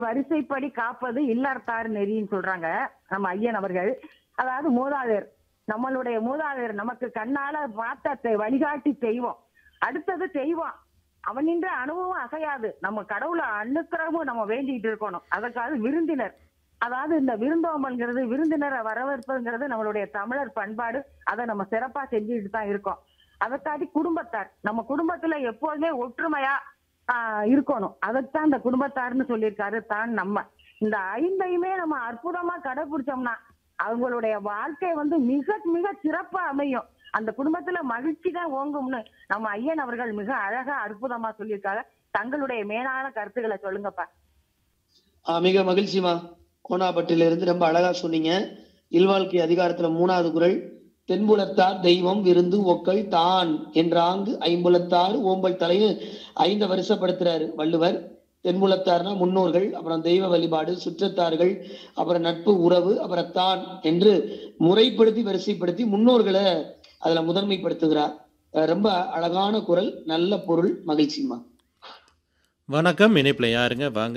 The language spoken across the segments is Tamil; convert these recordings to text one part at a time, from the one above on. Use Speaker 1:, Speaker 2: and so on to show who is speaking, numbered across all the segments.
Speaker 1: வரிசைப்படி காப்பது இல்லறத்தார் நெறின்னு சொல்றாங்க நம்ம ஐயன் அவர்கள் அதாவது மூதாதையர் நம்மளுடைய மூதாதையர் நமக்கு கண்ணால பார்த்த தெ- வழிகாட்டி தெய்வம் அடுத்தது தெய்வம் அவனின்ற அனுபவம் அசையாது நம்ம கடவுளை அனுக்கிறவும் நம்ம வேண்டிட்டு இருக்கணும் அதற்காக விருந்தினர் அதாவது இந்த விருந்தோம்பல்ங்கிறது விருந்தினரை வரவேற்பதுங்கிறது நம்மளுடைய தமிழர் பண்பாடு அதை நம்ம சிறப்பா செஞ்சுட்டு தான் இருக்கோம் அதற்காட்டி குடும்பத்தார் நம்ம குடும்பத்துல எப்போதுமே ஒற்றுமையா ஆஹ், இருக்கணும் அதைத்தான் இந்த குடும்பத்தார்னு சொல்லியிருக்காரு தான் நம்ம இந்த ஐந்தையுமே நம்ம அற்புதமா கடைபிடிச்சோம்னா அவங்களுடைய வாழ்க்கை வந்து மிக மிக சிறப்பா அமையும் அந்த குடும்பத்துல மகிழ்ச்சி தான் ஓங்கும்னு நம்ம ஐயன் அவர்கள் மிக அழகா அற்புதமா சொல்லியிருக்காங்க தங்களுடைய மேலான கருத்துக்களை சொல்லுங்கப்பா
Speaker 2: ஆ, மிக மகிழ்ச்சிமா கோனாப்பட்டில இருந்து ரொம்ப அழகா சொன்னீங்க இல்வாழ்க்கை அதிகாரத்துல மூணாவது குரல் தென்புலத்தார் தெய்வம் விருந்து ஒக்கள் தான் என்றாங்கு ஐம்புலத்தார் ஓம்பல் தலைன்னு ஐந்த வருஷப்படுத்துறாரு வள்ளுவர் தென்புலத்தார்னா முன்னோர்கள் அப்புறம் தெய்வ வழிபாடு சுற்றத்தார்கள் அப்புறம் நட்பு உறவு அப்புறம் தான் என்று முறைப்படுத்தி வரிசைப்படுத்தி முன்னோர்களை அதுல முதன்மைப்படுத்துகிறார் அஹ் ரொம்ப அழகான குரல் நல்ல பொருள் மகிழ்ச்சிமா
Speaker 3: வணக்கம் இணைப்பில் யாருங்க வாங்க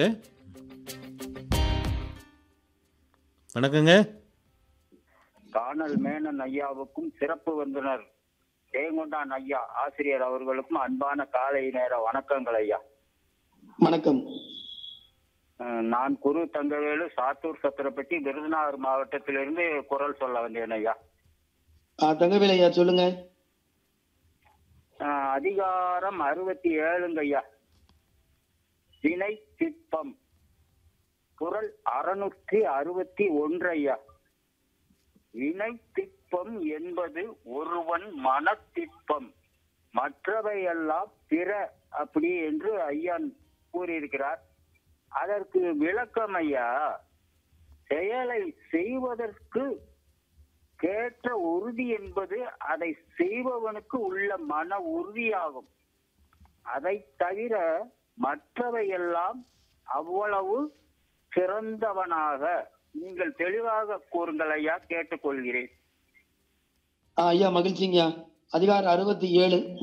Speaker 3: வணக்கங்க
Speaker 4: கானல் மேனன் ஐயாவுக்கும் சிறப்பு விருந்தினர் ஜெயங்கொண்டான் ஐயா ஆசிரியர் அவர்களுக்கும் அன்பான காலை நேர வணக்கங்கள் ஐயா
Speaker 2: வணக்கம்
Speaker 4: அஹ் நான் குரு தங்கவேலு சாத்தூர் சத்திரப்பட்டி விருதுநகர் மாவட்டத்திலிருந்து குரல் சொல்ல வந்தேன் ஐயா
Speaker 2: ஆஹ் தங்கவேல் ஐயா சொல்லுங்க
Speaker 4: அஹ் அதிகாரம் அறுபத்தி ஏழுங்க ஐயா வினை திட்பம் குரல் அறுநூற்றி அறுபத்தி ஒன்று ஐயா வினை திட்பம் என்பது ஒருவன் மனத்திட்பம் மற்றவையெல்லாம் பிற அப்படி என்று ஐயா கூறியிருக்கிறார் அதற்கு விளக்கம் ஐயா செயலை செய்வதற்கு கேட்ட உறுதி என்பது அதை செய்பவனுக்கு உள்ள மன உறுதியாகும் அதை தவிர மற்றவையெல்லாம் அவ்வளவு சிறந்தவனாக நீங்கள் தெளிவாக கூறுங்கள் ஐயா கேட்டுக்கொள்கிறேன்
Speaker 2: ஆஹ் ஐயா மகிழ்ச்சிங்கய்யா அதிகாரம் அறுபத்தி ஏழு